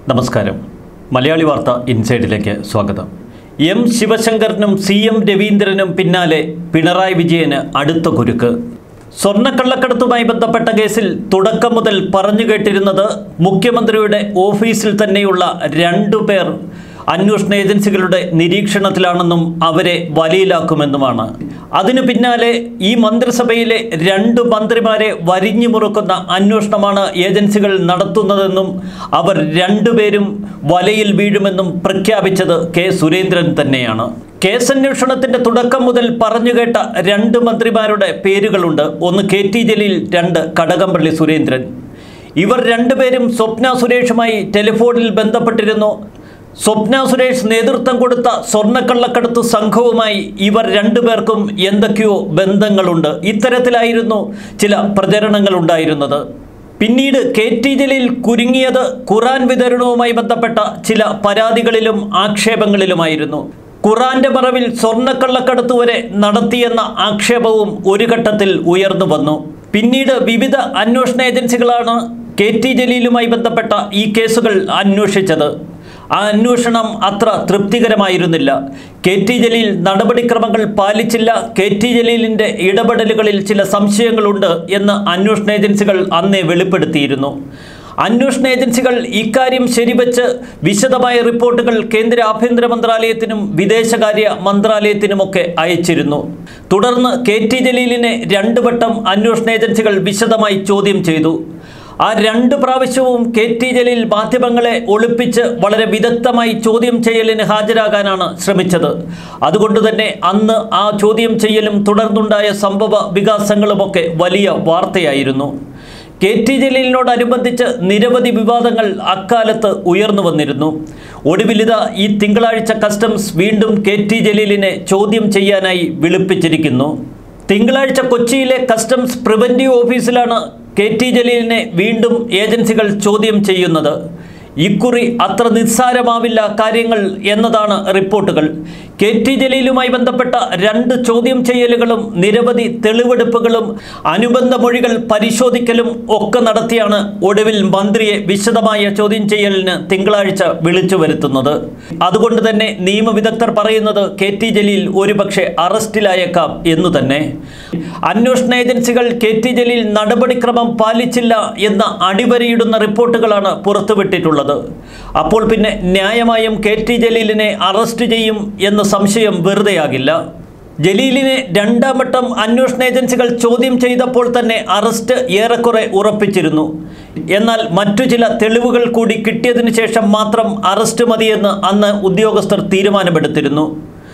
നമസ്കാരം മലയാളി വാർത്ത ഇൻസൈഡിലേക്ക് സ്വാഗതം എം ശിവശങ്കറിനും സി എം രവീന്ദ്രനും പിന്നാലെ പിണറായി വിജയന് അടുത്ത കുരുക്ക് സ്വർണ്ണക്കള്ളക്കടത്തുമായി ബന്ധപ്പെട്ട കേസിൽ തുടക്കം മുതൽ പറഞ്ഞു കേട്ടിരുന്നത് മുഖ്യമന്ത്രിയുടെ ഓഫീസിൽ തന്നെയുള്ള രണ്ടുപേർ അന്വേഷണ ഏജൻസികളുടെ നിരീക്ഷണത്തിലാണെന്നും അവരെ വലയിലാക്കുമെന്നുമാണ് അതിനു പിന്നാലെ ഈ മന്ത്രിസഭയിലെ രണ്ട് മന്ത്രിമാരെ വരിഞ്ഞു മുറുക്കുന്ന അന്വേഷണമാണ് ഏജൻസികൾ നടത്തുന്നതെന്നും അവർ രണ്ടുപേരും വലയിൽ വീഴുമെന്നും പ്രഖ്യാപിച്ചത് കെ സുരേന്ദ്രൻ തന്നെയാണ് കേസന്വേഷണത്തിന്റെ തുടക്കം മുതൽ പറഞ്ഞുകേട്ട രണ്ട് മന്ത്രിമാരുടെ പേരുകളുണ്ട് ഒന്ന് കെ ടി ജലീൽ രണ്ട് കടകംപള്ളി സുരേന്ദ്രൻ ഇവർ രണ്ടുപേരും സ്വപ്ന സുരേഷുമായി ടെലിഫോണിൽ ബന്ധപ്പെട്ടിരുന്നു സ്വപ്ന സുരേഷ് നേതൃത്വം കൊടുത്ത സ്വർണ്ണക്കള്ളക്കടത്ത് സംഘവുമായി ഇവർ രണ്ടുപേർക്കും എന്തൊക്കെയോ ബന്ധങ്ങളുണ്ട് ഇത്തരത്തിലായിരുന്നു ചില പ്രചരണങ്ങൾ ഉണ്ടായിരുന്നത് പിന്നീട് കെ ടി ജലീൽ കുരുങ്ങിയത് ഖുറാൻ വിതരണവുമായി ബന്ധപ്പെട്ട ചില പരാതികളിലും ആക്ഷേപങ്ങളിലുമായിരുന്നു ഖുറാന്റെ മറവിൽ സ്വർണ്ണക്കള്ളക്കടത്ത് വരെ നടത്തിയെന്ന ആക്ഷേപവും ഒരു ഘട്ടത്തിൽ ഉയർന്നു വന്നു പിന്നീട് വിവിധ അന്വേഷണ ഏജൻസികളാണ് കെ ടി ജലീലുമായി ബന്ധപ്പെട്ട ഈ കേസുകൾ അന്വേഷിച്ചത് ആ അന്വേഷണം അത്ര തൃപ്തികരമായിരുന്നില്ല കെ ടി ജലീൽ നടപടിക്രമങ്ങൾ പാലിച്ചില്ല കെ ടി ജലീലിൻ്റെ ഇടപെടലുകളിൽ ചില സംശയങ്ങളുണ്ട് എന്ന് അന്വേഷണ ഏജൻസികൾ അന്നേ വെളിപ്പെടുത്തിയിരുന്നു അന്വേഷണ ഏജൻസികൾ ഇക്കാര്യം ശരിവച്ച് വിശദമായ റിപ്പോർട്ടുകൾ കേന്ദ്ര ആഭ്യന്തര മന്ത്രാലയത്തിനും വിദേശകാര്യ മന്ത്രാലയത്തിനുമൊക്കെ അയച്ചിരുന്നു തുടർന്ന് കെ ടി ജലീലിനെ രണ്ടു വട്ടം അന്വേഷണ ഏജൻസികൾ വിശദമായി ചോദ്യം ചെയ്തു ആ രണ്ട് പ്രാവശ്യവും കെ ടി ജലീൽ മാധ്യമങ്ങളെ ഒളിപ്പിച്ച് വളരെ വിദഗ്ധമായി ചോദ്യം ചെയ്യലിന് ഹാജരാകാനാണ് ശ്രമിച്ചത് അതുകൊണ്ട് തന്നെ അന്ന് ആ ചോദ്യം ചെയ്യലും തുടർന്നുണ്ടായ സംഭവ വികാസങ്ങളുമൊക്കെ വലിയ വാർത്തയായിരുന്നു കെ ടി ജലീലിനോടനുബന്ധിച്ച് നിരവധി വിവാദങ്ങൾ അക്കാലത്ത് ഉയർന്നു വന്നിരുന്നു ഒടുവിലിത ഈ തിങ്കളാഴ്ച കസ്റ്റംസ് വീണ്ടും കെ ടി ജലീലിനെ ചോദ്യം ചെയ്യാനായി വിളിപ്പിച്ചിരിക്കുന്നു തിങ്കളാഴ്ച കൊച്ചിയിലെ കസ്റ്റംസ് പ്രിവൻറ്റീവ് ഓഫീസിലാണ് കെ ടി ജലീലിനെ വീണ്ടും ഏജൻസികൾ ചോദ്യം ചെയ്യുന്നത് ഇക്കുറി അത്ര നിസ്സാരമാവില്ല കാര്യങ്ങൾ എന്നതാണ് റിപ്പോർട്ടുകൾ കെ ടി ജലീലുമായി ബന്ധപ്പെട്ട രണ്ട് ചോദ്യം ചെയ്യലുകളും നിരവധി തെളിവെടുപ്പുകളും അനുബന്ധ മൊഴികൾ പരിശോധിക്കലും ഒക്കെ നടത്തിയാണ് ഒടുവിൽ മന്ത്രിയെ വിശദമായ ചോദ്യം ചെയ്യലിന് തിങ്കളാഴ്ച വിളിച്ചു വരുത്തുന്നത് അതുകൊണ്ട് തന്നെ നിയമവിദഗ്ധർ പറയുന്നത് കെ ടി ജലീൽ ഒരുപക്ഷെ അറസ്റ്റിലായേക്കാം എന്നു തന്നെ അന്വേഷണ ഏജൻസികൾ കെ ടി ജലീൽ നടപടിക്രമം പാലിച്ചില്ല എന്ന അടിവരയിടുന്ന റിപ്പോർട്ടുകളാണ് പുറത്തുവിട്ടിട്ടുള്ളത് അപ്പോൾ പിന്നെ ന്യായമായും കെ ടി ജലീലിനെ അറസ്റ്റ് ചെയ്യും എന്ന സംശയം വെറുതെയാകില്ല ജലീലിനെ രണ്ടാം വട്ടം അന്വേഷണ ഏജൻസികൾ ചോദ്യം ചെയ്തപ്പോൾ തന്നെ അറസ്റ്റ് ഏറെക്കുറെ ഉറപ്പിച്ചിരുന്നു എന്നാൽ മറ്റു ചില തെളിവുകൾ കൂടി കിട്ടിയതിനു ശേഷം മാത്രം അറസ്റ്റ് മതിയെന്ന് അന്ന് ഉദ്യോഗസ്ഥർ തീരുമാനമെടുത്തിരുന്നു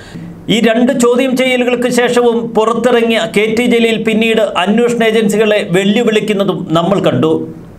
ഈ രണ്ട് ചോദ്യം ചെയ്യലുകൾക്ക് ശേഷവും പുറത്തിറങ്ങിയ കെ ടി ജലീൽ പിന്നീട് അന്വേഷണ ഏജൻസികളെ വെല്ലുവിളിക്കുന്നതും നമ്മൾ കണ്ടു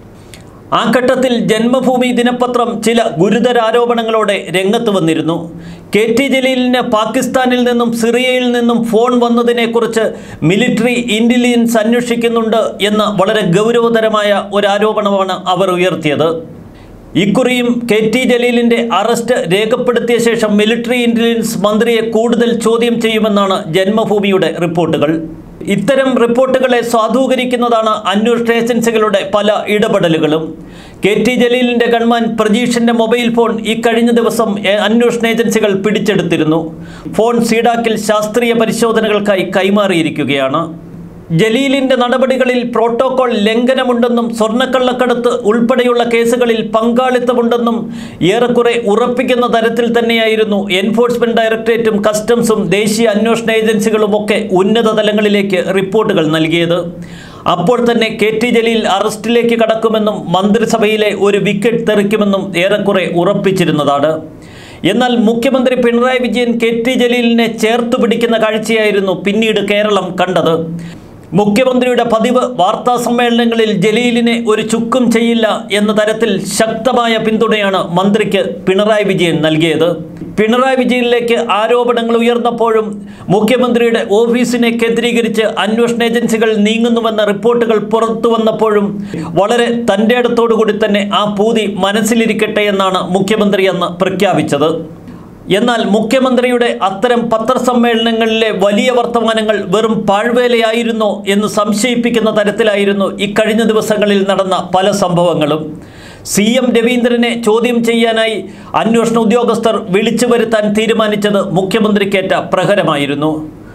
ആ ഘട്ടത്തിൽ ജന്മഭൂമി ദിനപത്രം ചില ഗുരുതര ആരോപണങ്ങളോടെ രംഗത്ത് വന്നിരുന്നു കെ ടി ജലീലിന് പാകിസ്ഥാനിൽ നിന്നും സിറിയയിൽ നിന്നും ഫോൺ വന്നതിനെക്കുറിച്ച് മിലിറ്ററി ഇൻ്റലിജൻസ് അന്വേഷിക്കുന്നുണ്ട് എന്ന വളരെ ഗൗരവതരമായ ഒരു ആരോപണമാണ് അവർ ഉയർത്തിയത് ഇക്കുറിയും കെ ടി ജലീലിൻ്റെ അറസ്റ്റ് രേഖപ്പെടുത്തിയ ശേഷം മിലിറ്ററി ഇൻ്റലിജൻസ് മന്ത്രിയെ കൂടുതൽ ചോദ്യം ചെയ്യുമെന്നാണ് ജന്മഭൂമിയുടെ റിപ്പോർട്ടുകൾ ഇത്തരം റിപ്പോർട്ടുകളെ സ്വാധൂകരിക്കുന്നതാണ് അന്വേഷണ ഏജൻസികളുടെ പല ഇടപെടലുകളും കെ ടി ജലീലിൻ്റെ ഗൺമാൻ പ്രജീഷിൻ്റെ മൊബൈൽ ഫോൺ ഈ കഴിഞ്ഞ ദിവസം എ- അന്വേഷണ ഏജൻസികൾ പിടിച്ചെടുത്തിരുന്നു ഫോൺ സീഡാക്കിൽ ശാസ്ത്രീയ പരിശോധനകൾക്കായി കൈമാറിയിരിക്കുകയാണ് ജലീലിന്റെ നടപടികളിൽ പ്രോട്ടോകോൾ ലംഘനമുണ്ടെന്നും സ്വർണ്ണക്കള്ളക്കടത്ത് ഉൾപ്പെടെയുള്ള കേസുകളിൽ പങ്കാളിത്തമുണ്ടെന്നും ഏറെക്കുറെ ഉറപ്പിക്കുന്ന തരത്തിൽ തന്നെയായിരുന്നു എൻഫോഴ്സ്മെന്റ് ഡയറക്ടറേറ്റും കസ്റ്റംസും ദേശീയ അന്വേഷണ ഏജൻസികളും ഒക്കെ ഉന്നത തലങ്ങളിലേക്ക് റിപ്പോർട്ടുകൾ നൽകിയത് അപ്പോൾ തന്നെ കെ ടി ജലീൽ അറസ്റ്റിലേക്ക് കടക്കുമെന്നും മന്ത്രിസഭയിലെ ഒരു വിക്കറ്റ് തെറിക്കുമെന്നും ഏറെക്കുറെ ഉറപ്പിച്ചിരുന്നതാണ് എന്നാൽ മുഖ്യമന്ത്രി പിണറായി വിജയൻ കെ ടി ജലീലിനെ ചേർത്ത് പിടിക്കുന്ന കാഴ്ചയായിരുന്നു പിന്നീട് കേരളം കണ്ടത് മുഖ്യമന്ത്രിയുടെ പതിവ് വാർത്താ സമ്മേളനങ്ങളിൽ ജലീലിനെ ഒരു ചുക്കും ചെയ്യില്ല എന്ന തരത്തിൽ ശക്തമായ പിന്തുണയാണ് മന്ത്രിക്ക് പിണറായി വിജയൻ നൽകിയത് പിണറായി വിജയനിലേക്ക് ആരോപണങ്ങൾ ഉയർന്നപ്പോഴും മുഖ്യമന്ത്രിയുടെ ഓഫീസിനെ കേന്ദ്രീകരിച്ച് അന്വേഷണ ഏജൻസികൾ നീങ്ങുന്നുവെന്ന റിപ്പോർട്ടുകൾ പുറത്തു വന്നപ്പോഴും വളരെ തൻ്റെ അടുത്തോടുകൂടി തന്നെ ആ പൂതി മനസ്സിലിരിക്കട്ടെ എന്നാണ് മുഖ്യമന്ത്രി അന്ന് പ്രഖ്യാപിച്ചത് എന്നാൽ മുഖ്യമന്ത്രിയുടെ അത്തരം പത്രസമ്മേളനങ്ങളിലെ വലിയ വർത്തമാനങ്ങൾ വെറും പാഴ്വേലയായിരുന്നോ എന്ന് സംശയിപ്പിക്കുന്ന തരത്തിലായിരുന്നു ഇക്കഴിഞ്ഞ ദിവസങ്ങളിൽ നടന്ന പല സംഭവങ്ങളും സി എം രവീന്ദ്രനെ ചോദ്യം ചെയ്യാനായി അന്വേഷണ ഉദ്യോഗസ്ഥർ വിളിച്ചു വരുത്താൻ തീരുമാനിച്ചത് മുഖ്യമന്ത്രിക്കേറ്റ പ്രഹരമായിരുന്നു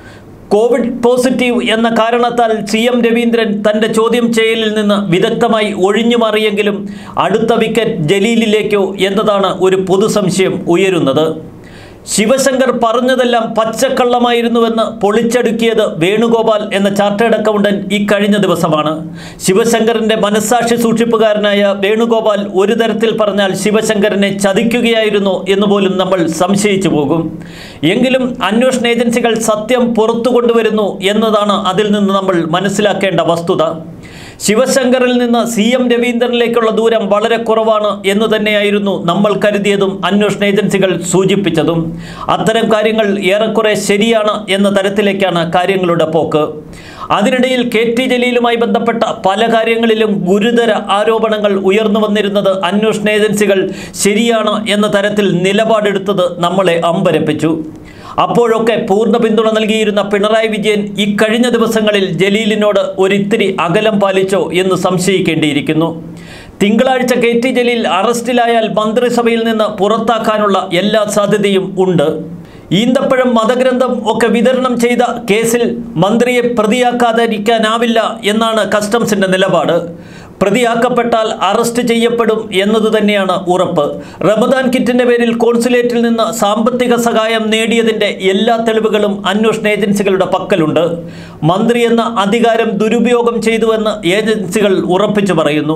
കോവിഡ് പോസിറ്റീവ് എന്ന കാരണത്താൽ സി എം രവീന്ദ്രൻ തൻ്റെ ചോദ്യം ചെയ്യലിൽ നിന്ന് വിദഗ്ധമായി ഒഴിഞ്ഞു മാറിയെങ്കിലും അടുത്ത വിക്കറ്റ് ജലീലിലേക്കോ എന്നതാണ് ഒരു പൊതുസംശയം ഉയരുന്നത് ശിവശങ്കർ പറഞ്ഞതെല്ലാം പച്ചക്കള്ളമായിരുന്നുവെന്ന് പൊളിച്ചടുക്കിയത് വേണുഗോപാൽ എന്ന ചാർട്ടേഡ് അക്കൗണ്ടന്റ് ഇക്കഴിഞ്ഞ ദിവസമാണ് ശിവശങ്കറിന്റെ മനസ്സാക്ഷി സൂക്ഷിപ്പുകാരനായ വേണുഗോപാൽ ഒരു തരത്തിൽ പറഞ്ഞാൽ ശിവശങ്കരനെ ചതിക്കുകയായിരുന്നു എന്ന് പോലും നമ്മൾ സംശയിച്ചു പോകും എങ്കിലും അന്വേഷണ ഏജൻസികൾ സത്യം പുറത്തു കൊണ്ടുവരുന്നു എന്നതാണ് അതിൽ നിന്ന് നമ്മൾ മനസ്സിലാക്കേണ്ട വസ്തുത ശിവശങ്കറിൽ നിന്ന് സി എം രവീന്ദ്രനിലേക്കുള്ള ദൂരം വളരെ കുറവാണ് എന്ന് തന്നെയായിരുന്നു നമ്മൾ കരുതിയതും അന്വേഷണ ഏജൻസികൾ സൂചിപ്പിച്ചതും അത്തരം കാര്യങ്ങൾ ഏറെക്കുറെ ശരിയാണ് എന്ന തരത്തിലേക്കാണ് കാര്യങ്ങളുടെ പോക്ക് അതിനിടയിൽ കെ ടി ജലീലുമായി ബന്ധപ്പെട്ട പല കാര്യങ്ങളിലും ഗുരുതര ആരോപണങ്ങൾ ഉയർന്നു വന്നിരുന്നത് അന്വേഷണ ഏജൻസികൾ ശരിയാണ് എന്ന തരത്തിൽ നിലപാടെടുത്തത് നമ്മളെ അമ്പരപ്പിച്ചു അപ്പോഴൊക്കെ പൂർണ്ണ പിന്തുണ നൽകിയിരുന്ന പിണറായി വിജയൻ ഇക്കഴിഞ്ഞ ദിവസങ്ങളിൽ ജലീലിനോട് ഒരിത്തിരി അകലം പാലിച്ചോ എന്ന് സംശയിക്കേണ്ടിയിരിക്കുന്നു തിങ്കളാഴ്ച കെ ടി ജലീൽ അറസ്റ്റിലായാൽ മന്ത്രിസഭയിൽ നിന്ന് പുറത്താക്കാനുള്ള എല്ലാ സാധ്യതയും ഉണ്ട് ഈന്തപ്പഴം മതഗ്രന്ഥം ഒക്കെ വിതരണം ചെയ്ത കേസിൽ മന്ത്രിയെ പ്രതിയാക്കാതിരിക്കാനാവില്ല എന്നാണ് കസ്റ്റംസിന്റെ നിലപാട് പ്രതിയാക്കപ്പെട്ടാൽ അറസ്റ്റ് ചെയ്യപ്പെടും എന്നത് തന്നെയാണ് ഉറപ്പ് റമദാൻ കിറ്റിന്റെ പേരിൽ കോൺസുലേറ്റിൽ നിന്ന് സാമ്പത്തിക സഹായം നേടിയതിന്റെ എല്ലാ തെളിവുകളും അന്വേഷണ ഏജൻസികളുടെ പക്കലുണ്ട് മന്ത്രി എന്ന അധികാരം ദുരുപയോഗം ചെയ്തുവെന്ന് ഏജൻസികൾ ഉറപ്പിച്ചു പറയുന്നു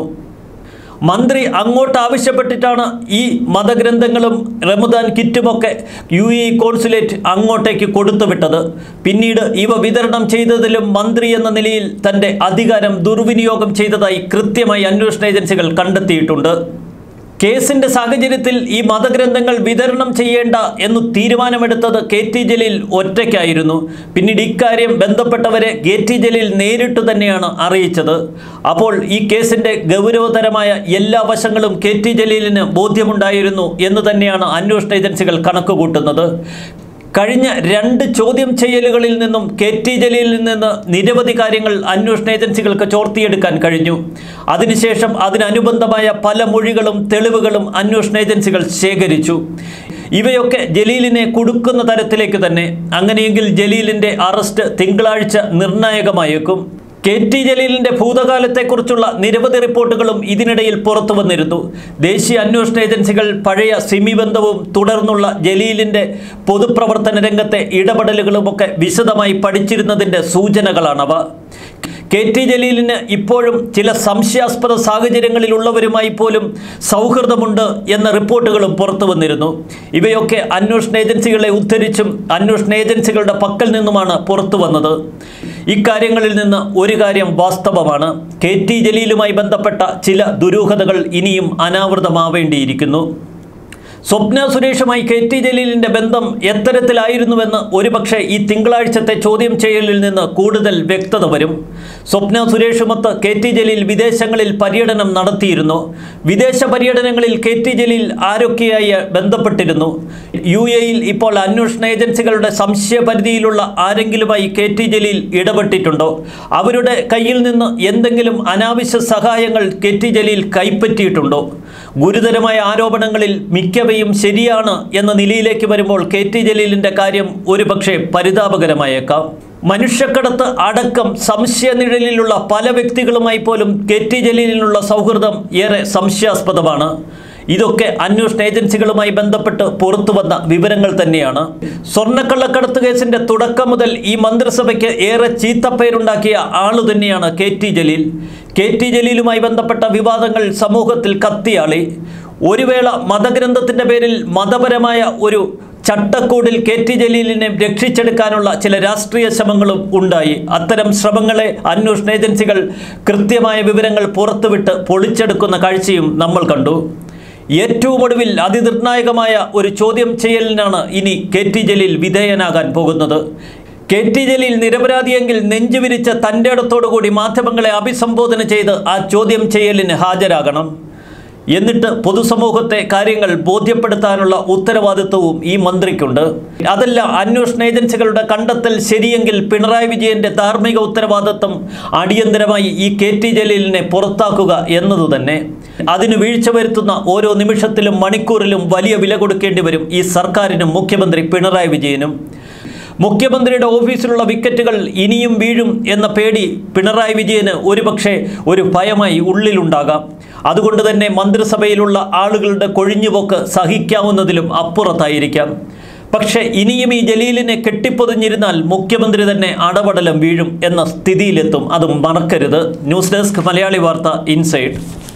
മന്ത്രി അങ്ങോട്ട് ആവശ്യപ്പെട്ടിട്ടാണ് ഈ മതഗ്രന്ഥങ്ങളും റമദാൻ കിറ്റുമൊക്കെ യു എ കോൺസുലേറ്റ് അങ്ങോട്ടേക്ക് കൊടുത്തുവിട്ടത് പിന്നീട് ഇവ വിതരണം ചെയ്തതിലും മന്ത്രി എന്ന നിലയിൽ തൻ്റെ അധികാരം ദുർവിനിയോഗം ചെയ്തതായി കൃത്യമായി അന്വേഷണ ഏജൻസികൾ കണ്ടെത്തിയിട്ടുണ്ട് കേസിന്റെ സാഹചര്യത്തിൽ ഈ മതഗ്രന്ഥങ്ങൾ വിതരണം ചെയ്യേണ്ട എന്ന് തീരുമാനമെടുത്തത് കെ ടി ജലീൽ ഒറ്റയ്ക്കായിരുന്നു പിന്നീട് ഇക്കാര്യം ബന്ധപ്പെട്ടവരെ കെ ടി ജലീൽ നേരിട്ട് തന്നെയാണ് അറിയിച്ചത് അപ്പോൾ ഈ കേസിന്റെ ഗൗരവതരമായ എല്ലാ വശങ്ങളും കെ ടി ജലീലിന് ബോധ്യമുണ്ടായിരുന്നു എന്ന് തന്നെയാണ് അന്വേഷണ ഏജൻസികൾ കണക്കുകൂട്ടുന്നത് കഴിഞ്ഞ രണ്ട് ചോദ്യം ചെയ്യലുകളിൽ നിന്നും കെ ടി ജലീലിൽ നിന്ന് നിരവധി കാര്യങ്ങൾ അന്വേഷണ ഏജൻസികൾക്ക് ചോർത്തിയെടുക്കാൻ കഴിഞ്ഞു അതിനുശേഷം അതിനനുബന്ധമായ പല മൊഴികളും തെളിവുകളും അന്വേഷണ ഏജൻസികൾ ശേഖരിച്ചു ഇവയൊക്കെ ജലീലിനെ കൊടുക്കുന്ന തരത്തിലേക്ക് തന്നെ അങ്ങനെയെങ്കിൽ ജലീലിൻ്റെ അറസ്റ്റ് തിങ്കളാഴ്ച നിർണായകമായേക്കും കെ ടി ജലീലിന്റെ ഭൂതകാലത്തെക്കുറിച്ചുള്ള നിരവധി റിപ്പോർട്ടുകളും ഇതിനിടയിൽ പുറത്തു വന്നിരുന്നു ദേശീയ അന്വേഷണ ഏജൻസികൾ പഴയ സിമി ബന്ധവും തുടർന്നുള്ള ജലീലിന്റെ പൊതുപ്രവർത്തന രംഗത്തെ ഇടപെടലുകളുമൊക്കെ വിശദമായി പഠിച്ചിരുന്നതിൻ്റെ സൂചനകളാണവ കെ ടി ജലീലിന് ഇപ്പോഴും ചില സംശയാസ്പദ സാഹചര്യങ്ങളിലുള്ളവരുമായി പോലും സൗഹൃദമുണ്ട് എന്ന റിപ്പോർട്ടുകളും പുറത്തു വന്നിരുന്നു ഇവയൊക്കെ അന്വേഷണ ഏജൻസികളെ ഉദ്ധരിച്ചും അന്വേഷണ ഏജൻസികളുടെ പക്കൽ നിന്നുമാണ് പുറത്തു വന്നത് ഇക്കാര്യങ്ങളിൽ നിന്ന് ഒരു കാര്യം വാസ്തവമാണ് കെ ടി ജലീലുമായി ബന്ധപ്പെട്ട ചില ദുരൂഹതകൾ ഇനിയും അനാവൃതമാവേണ്ടിയിരിക്കുന്നു സ്വപ്ന സുരേഷുമായി കെ ടി ജലീലിന്റെ ബന്ധം എത്തരത്തിലായിരുന്നുവെന്ന് ഒരുപക്ഷെ ഈ തിങ്കളാഴ്ചത്തെ ചോദ്യം ചെയ്യലിൽ നിന്ന് കൂടുതൽ വ്യക്തത വരും സ്വപ്ന സുരേഷുമൊത്ത് കെ ടി ജലീൽ വിദേശങ്ങളിൽ പര്യടനം നടത്തിയിരുന്നു വിദേശ പര്യടനങ്ങളിൽ കെ ടി ജലീൽ ആരൊക്കെയായി ബന്ധപ്പെട്ടിരുന്നു യു എയിൽ ഇപ്പോൾ അന്വേഷണ ഏജൻസികളുടെ സംശയപരിധിയിലുള്ള ആരെങ്കിലുമായി കെ ടി ജലീൽ ഇടപെട്ടിട്ടുണ്ടോ അവരുടെ കയ്യിൽ നിന്ന് എന്തെങ്കിലും അനാവശ്യ സഹായങ്ങൾ കെ ടി ജലീൽ കൈപ്പറ്റിയിട്ടുണ്ടോ ഗുരുതരമായ ആരോപണങ്ങളിൽ മിക്കവയും ശരിയാണ് എന്ന നിലയിലേക്ക് വരുമ്പോൾ കെ ടി ജലീലിൻ്റെ കാര്യം ഒരുപക്ഷെ പരിതാപകരമായേക്കാം മനുഷ്യക്കടത്ത് അടക്കം സംശയനിഴലിലുള്ള പല വ്യക്തികളുമായി പോലും കെ ടി ജലീലിനുള്ള സൗഹൃദം ഏറെ സംശയാസ്പദമാണ് ഇതൊക്കെ അന്വേഷണ ഏജൻസികളുമായി ബന്ധപ്പെട്ട് പുറത്തു വന്ന വിവരങ്ങൾ തന്നെയാണ് സ്വർണ്ണക്കള്ളക്കടത്ത് കേസിന്റെ തുടക്കം മുതൽ ഈ മന്ത്രിസഭയ്ക്ക് ഏറെ ചീത്തപ്പേരുണ്ടാക്കിയ ആളു തന്നെയാണ് K T Jaleel K T ജലീലുമായി ബന്ധപ്പെട്ട വിവാദങ്ങൾ സമൂഹത്തിൽ കത്തിയാളി ഒരു വേള മതഗ്രന്ഥത്തിന്റെ പേരിൽ മതപരമായ ഒരു ചട്ടക്കൂടിൽ കെ ടി ജലീലിനെ രക്ഷിച്ചെടുക്കാനുള്ള ചില രാഷ്ട്രീയ ശ്രമങ്ങളും ഉണ്ടായി അത്തരം ശ്രമങ്ങളെ അന്വേഷണ ഏജൻസികൾ കൃത്യമായ വിവരങ്ങൾ പുറത്തുവിട്ട് പൊളിച്ചെടുക്കുന്ന കാഴ്ചയും നമ്മൾ കണ്ടു ഏറ്റവും ഒടുവിൽ അതിനിർണായകമായ ഒരു ചോദ്യം ചെയ്യലിനാണ് ഇനി കെ ടി ജലീൽ വിധേയനാകാൻ പോകുന്നത് കെ ടി ജലീൽ നിരപരാധിയെങ്കിൽ നെഞ്ചുവിരിച്ച തൻ്റെ ഇടത്തോടുകൂടി മാധ്യമങ്ങളെ അഭിസംബോധന ചെയ്ത് ആ ചോദ്യം ചെയ്യലിന് ഹാജരാകണം എന്നിട്ട് പൊതുസമൂഹത്തെ കാര്യങ്ങൾ ബോധ്യപ്പെടുത്താനുള്ള ഉത്തരവാദിത്വവും ഈ മന്ത്രിക്കുണ്ട് അതല്ല അന്വേഷണ ഏജൻസികളുടെ കണ്ടെത്തൽ ശരിയെങ്കിൽ പിണറായി വിജയന്റെ ധാർമ്മിക ഉത്തരവാദിത്വം അടിയന്തരമായി ഈ കെ ടി ജലീലിനെ പുറത്താക്കുക എന്നതു തന്നെ അതിന് വീഴ്ച വരുത്തുന്ന ഓരോ നിമിഷത്തിലും മണിക്കൂറിലും വലിയ വില കൊടുക്കേണ്ടി വരും ഈ സർക്കാരിനും മുഖ്യമന്ത്രി പിണറായി വിജയനും മുഖ്യമന്ത്രിയുടെ ഓഫീസിലുള്ള വിക്കറ്റുകൾ ഇനിയും വീഴും എന്ന പേടി പിണറായി വിജയന് ഒരുപക്ഷെ ഒരു ഭയമായി ഉള്ളിലുണ്ടാകാം അതുകൊണ്ട് തന്നെ മന്ത്രിസഭയിലുള്ള ആളുകളുടെ കൊഴിഞ്ഞുപോക്ക് സഹിക്കാവുന്നതിലും അപ്പുറത്തായിരിക്കാം പക്ഷേ ഇനിയും ഈ ജലീലിനെ കെട്ടിപ്പൊതിഞ്ഞിരുന്നാൽ മുഖ്യമന്ത്രി തന്നെ അടപടലം വീഴും എന്ന സ്ഥിതിയിലെത്തും അതും മറക്കരുത് ന്യൂസ് ഡെസ്ക് മലയാളി വാർത്ത ഇൻസൈഡ്